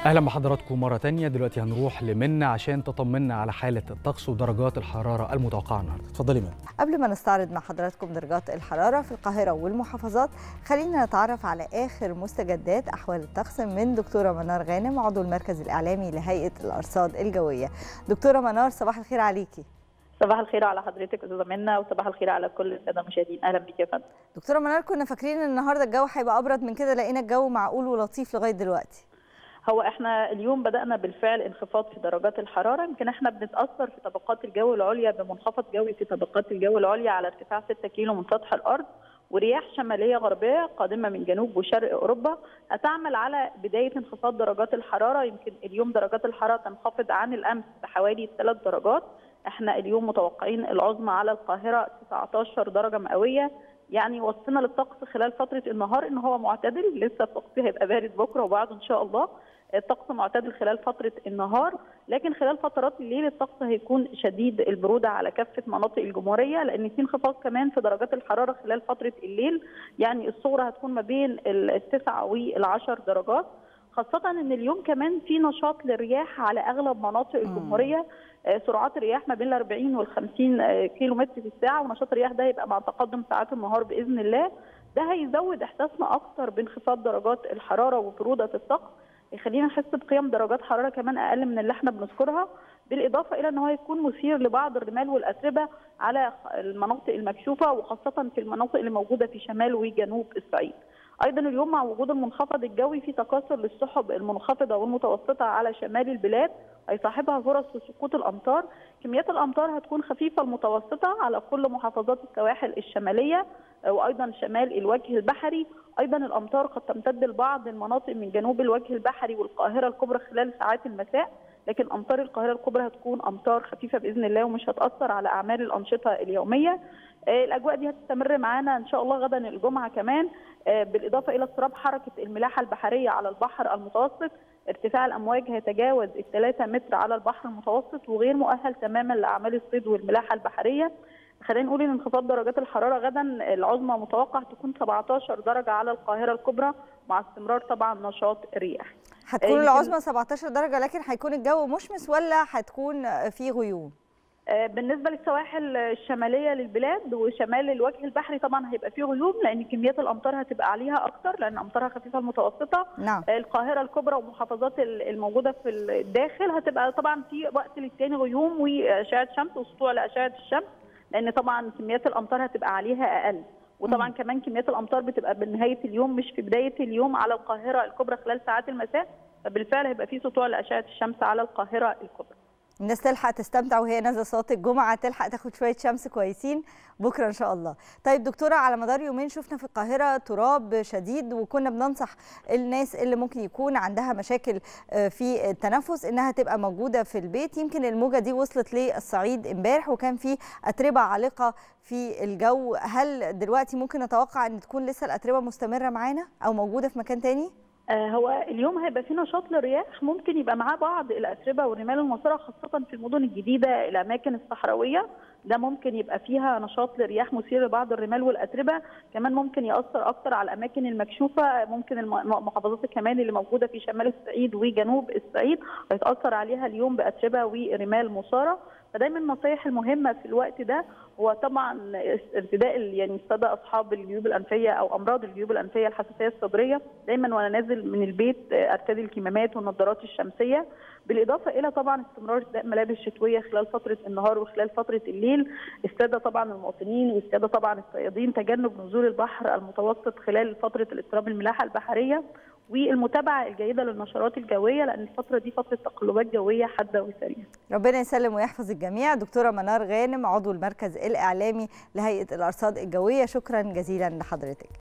اهلا بحضراتكم مره تانية دلوقتي هنروح لمنى عشان تطمنا على حاله الطقس ودرجات الحراره المتوقعه النهارده اتفضلي منى قبل ما نستعرض مع حضراتكم درجات الحرارة في القاهرة والمحافظات خلينا نتعرف على آخر مستجدات أحوال الطقس من دكتورة منار غانم عضو المركز الإعلامي لهيئة الأرصاد الجوية دكتورة منار صباح الخير عليكي صباح الخير على حضرتك استاذه منى وصباح الخير على كل الساده المشاهدين اهلا بيك يا فندم دكتورة منار كنا فاكرين ان النهارده الجو هيبقى ابرد من كده لقينا الجو معقول ولطيف لغايه دلوقتي هو احنا اليوم بدانا بالفعل انخفاض في درجات الحراره يمكن احنا بنتاثر في طبقات الجو العليا بمنخفض جوي في طبقات الجو العليا على ارتفاع 6 كيلو من سطح الارض ورياح شماليه غربيه قادمه من جنوب وشرق اوروبا هتعمل على بدايه انخفاض درجات الحراره يمكن اليوم درجات الحراره تنخفض عن الامس بحوالي 3 درجات احنا اليوم متوقعين العظمى على القاهره 19 درجه مئويه يعني وصلنا للطقس خلال فتره النهار ان هو معتدل لسه الطقس هيبقى بارد بكره وبعده ان شاء الله الطقس معتدل خلال فتره النهار لكن خلال فترات الليل الطقس هيكون شديد البروده على كافه مناطق الجمهوريه لان في انخفاض كمان في درجات الحراره خلال فتره الليل يعني الصغرى هتكون ما بين التسعه والعشر درجات خاصة ان اليوم كمان في نشاط للرياح على اغلب مناطق الجمهورية سرعات الرياح ما بين ال 40 وال 50 كيلو متر في الساعة ونشاط الرياح ده يبقى مع تقدم ساعات النهار باذن الله ده هيزود احساسنا اكتر بانخفاض درجات الحرارة وبرودة الطقس يخلينا نحس بقيم درجات حراره كمان اقل من اللي احنا بنذكرها بالاضافه الى ان هو يكون مثير لبعض الرمال والاتربه على المناطق المكشوفه وخاصه في المناطق اللي موجوده في شمال وجنوب الصعيد. ايضا اليوم مع وجود المنخفض الجوي في تكاثر للسحب المنخفضه والمتوسطه على شمال البلاد هيصاحبها فرص لسقوط الامطار، كميات الامطار هتكون خفيفه المتوسطه على كل محافظات السواحل الشماليه وايضا شمال الوجه البحري، ايضا الامطار قد تمتد لبعض المناطق من جنوب الوجه البحري والقاهره الكبرى خلال ساعات المساء، لكن امطار القاهره الكبرى هتكون امطار خفيفه باذن الله ومش هتاثر على اعمال الانشطه اليوميه. الاجواء دي هتستمر معانا ان شاء الله غدا الجمعه كمان بالاضافه الى اضطراب حركه الملاحه البحريه على البحر المتوسط ارتفاع الامواج هيتجاوز ال 3 متر على البحر المتوسط وغير مؤهل تماما لاعمال الصيد والملاحه البحريه خلينا نقول ان انخفاض درجات الحراره غدا العظمى متوقع تكون 17 درجه على القاهره الكبرى مع استمرار طبعا نشاط الرياح هتكون العظمى 17 درجه لكن هيكون الجو مشمس ولا هتكون في غيوم بالنسبه للسواحل الشماليه للبلاد وشمال الوجه البحري طبعا هيبقى فيه غيوم لان كميات الامطار هتبقى عليها اكتر لان امطارها خفيفه المتوسطه نعم. القاهره الكبرى والمحافظات الموجوده في الداخل هتبقى طبعا في وقت للتاني غيوم واشعه شمس وسطوع لاشعه الشمس لان طبعا كميات الامطار هتبقى عليها اقل وطبعا م. كمان كميات الامطار بتبقى بنهايه اليوم مش في بدايه اليوم على القاهره الكبرى خلال ساعات المساء فبالفعل هيبقى في سطوع لاشعه الشمس على القاهره الكبرى الناس تلحق تستمتع وهي نازله صلاه الجمعه تلحق تاخد شويه شمس كويسين بكره ان شاء الله. طيب دكتوره على مدار يومين شفنا في القاهره تراب شديد وكنا بننصح الناس اللي ممكن يكون عندها مشاكل في التنفس انها تبقى موجوده في البيت يمكن الموجه دي وصلت للصعيد امبارح وكان في اتربه عالقه في الجو هل دلوقتي ممكن نتوقع ان تكون لسه الاتربه مستمره معانا او موجوده في مكان تاني؟ هو اليوم هيبقى في نشاط للرياح ممكن يبقى معاه بعض الاتربه والرمال المصيره خاصه في المدن الجديده الاماكن الصحراويه ده ممكن يبقى فيها نشاط لرياح مثير لبعض الرمال والاتربه كمان ممكن ياثر اكتر على الاماكن المكشوفه ممكن المحافظات كمان اللي موجوده في شمال الصعيد وجنوب الصعيد هيتاثر عليها اليوم باتربه ورمال مثاره فدايما النصايح المهمه في الوقت ده هو طبعا ارتداء يعني الساده اصحاب الجيوب الانفيه او امراض الجيوب الانفيه الحساسيه الصدريه دايما وانا نازل من البيت ارتدي الكمامات والنظارات الشمسيه بالاضافه الى طبعا استمرار ارتداء ملابس شتويه خلال فتره النهار وخلال فتره الليل الساده طبعا المواطنين والساده طبعا الصيادين تجنب نزول البحر المتوسط خلال فتره اضطراب الملاحه البحريه والمتابعه الجيده للنشرات الجويه لان الفتره دي فتره تقلبات جويه حاده وسريعه. ربنا يسلم ويحفظ الجميع دكتوره منار غانم عضو المركز الاعلامي لهيئه الارصاد الجويه شكرا جزيلا لحضرتك.